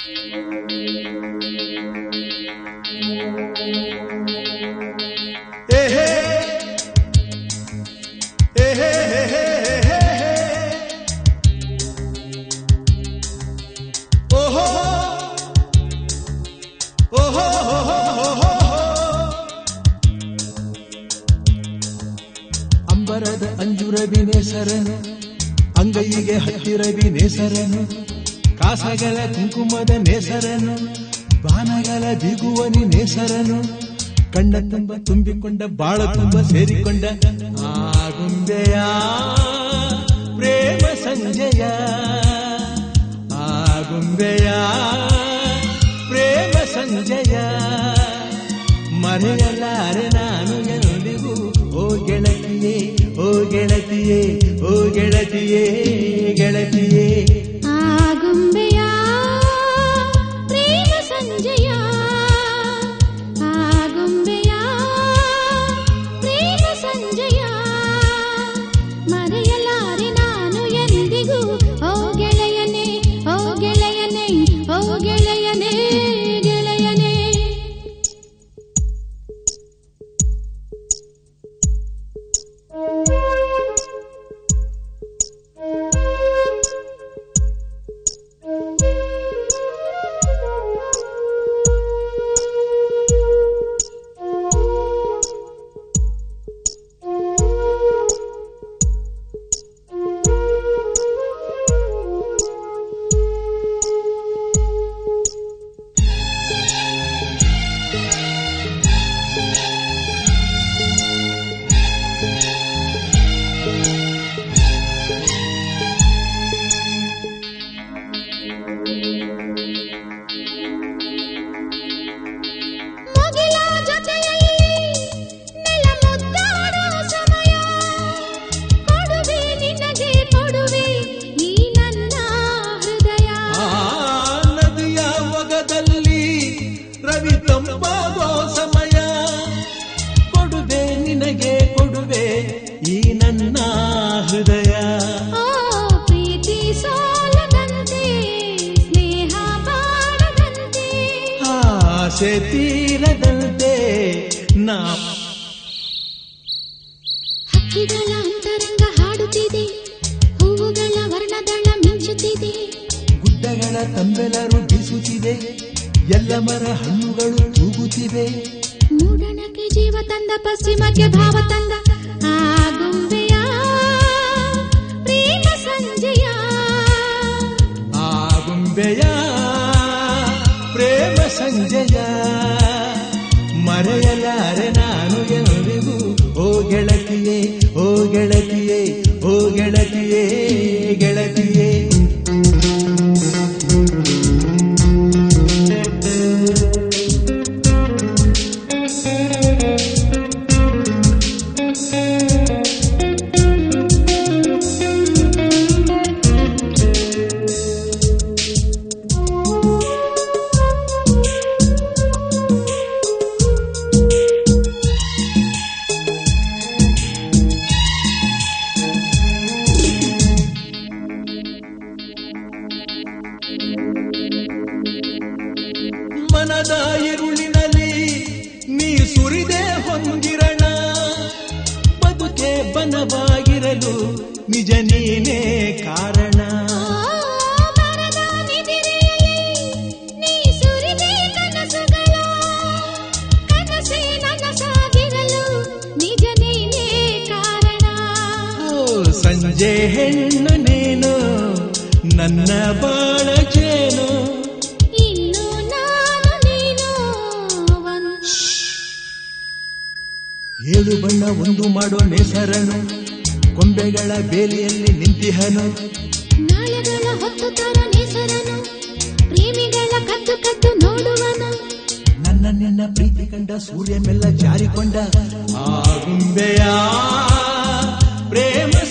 ಏಹೇ ಏಹೇ ಏಹೇ ಏಹೇ ಓಹೋ ಓಹೋ ಅಂಬರದ ಅಂಜುರವಿ ನೇಸರನು ಅಂಗೈಗೆ ಹತ್ತಿರವಿ ನೇಸರನು ಕಾಸಗಳ ಕುಂಕುಮದ ನೇಸರನು ಬಾನಗಳ ಬಿಗುವನಿ ನೇಸರನು ಕಣ್ಣ ತುಂಬ ತುಂಬಿಕೊಂಡ ಬಾಳ ತುಂಬ ಸೇರಿಕೊಂಡ ಆಗುಂಬೆಯ ಪ್ರೇಮ ಸಂಜಯ ಆಗುಂಬೆಯ ಪ್ರೇಮ ಸಂಜಯ ಮರೆಯಲಾರೆ ನಾನು ಎಂದಿಗೂ ಓ ಗೆಳತಿಯೇ ಓ ಗೆಳತಿಯೇ ಓ ಗೆಳತಿಯೇ ಗೆಳತಿಯೇ ಆಗುಂಬೆಯ ಪ್ರೇಮ ಸಂಜಯ ಆಗುಂಬೆಯ ಪ್ರೇಮ ಸಂಜಯ ಮರೆಯಲಾರೆ ನಾನು ಎಂದಿಗೂ ಓ ಗೆಳೆಯನೇ ಓ ಗೆಳೆಯನೇ ಓ ಗೆಳೆಯನೇ ಗೆಳೆಯನೇ ಮುಗಿಲ ಜೊತೆಯಲ್ಲಿ ನೆಲ ಮುದ್ದಾಡೋ ಸಮಯ ಕೊಡುವೆ ನಿನಗೆ ಕೊಡುವೆ ಈ ನನ್ನ ಹೃದಯ ಆ ನದಿಯ ಮೊಗದಲ್ಲಿ ರವಿ ತಂಪಾಗೋ ಸಮಯ ಕೊಡುವೆ ನಿನಗೆ ಕೊಡುವೆ ಈ ನನ್ನ ಹೃದಯ ಓ ಪ್ರೀತಿ ಸೋಲದಂತೆ ಸ್ನೇಹ ಬಾಡದಂತೆ ಆಸೆ ತೀರದಂತೆ ನಾ ಹಕ್ಕಿಗಳ ಅಂತರಂಗ ಹಾಡುತ್ತಿದೆ ಹೂವುಗಳ ವರ್ಣದಳ ಮಿಂಚುತ್ತಿದೆ ಗುಡ್ಡಗಳ ತಂಬೆಲರು ಬೀಸುತ್ತಿದೆ ಎಲ್ಲ ಮರ ಹಣ್ಣುಗಳು ತೂಗುತ್ತಿವೆ ಮೂಡಣಕ್ಕೆ ಜೀವ ತಂದ ಪಶ್ಚಿಮಕ್ಕೆ ಭಾವ ತಂದ ಆಗುಂಬೆಯ ಪ್ರೇಮ ಸಂಜಯ ಆಗುಂಬೆಯ ಪ್ರೇಮ ಸಂಜಯ ಮರೆಯಲಾರೆ ನಾನು ಎಂದಿಗೂ ಓ ಗೆಳತಿಯೇ ಓ ಗೆಳತಿಯೇ ಓ ಗೆಳತಿಯೇ ಗೆಳತಿಯೇ ಮನದ ಇರುಳಿನಲ್ಲಿ ನೀ ಸುರಿದೆ ಹೊಂದಿರಣ ಬದುಕೆ ಬನವಾಗಿರಲು ನಿಜ ನೀನೇ ಕಾರಣ ಆ ಮರದ ನಿದಿರೆಯಲ್ಲಿ ನೀ ಸುರಿದೆ ಕನಸುಗಳ ಕನಸೇ ನನಸಾಗಿರಲು ನಿಜ ನೀನೇ ಕಾರಣ ಓ ಸಂಜೆ ಹೆಣ್ಣು ನೀನು ನನ್ನ ಬಾಳ ಜೇನು ಇನ್ನು ನಾನು ನೀನು ಒಂದು ಏಳು ಬಣ್ಣ ಒಂದು ಮಾಡೋ ನೇಸರನು ಕೊಂಬೆಗಳ ಬೇಲಿಯಲ್ಲಿ ನಿಂತಿಹನು ನಾಳೆಗಳ ಹೊತ್ತು ತರ ನೇಸರನು ಪ್ರೇಮಿಗಳ ಕದ್ದು ಕದ್ದು ನೋಡುವನು ನನ್ನ ನಿನ್ನ ಪ್ರೀತಿ ಕಂಡ ಸೂರ್ಯ ಮೆಲ್ಲ ಜಾರಿಕೊಂಡ ಆಗುಂಬೆಯ ಪ್ರೇಮ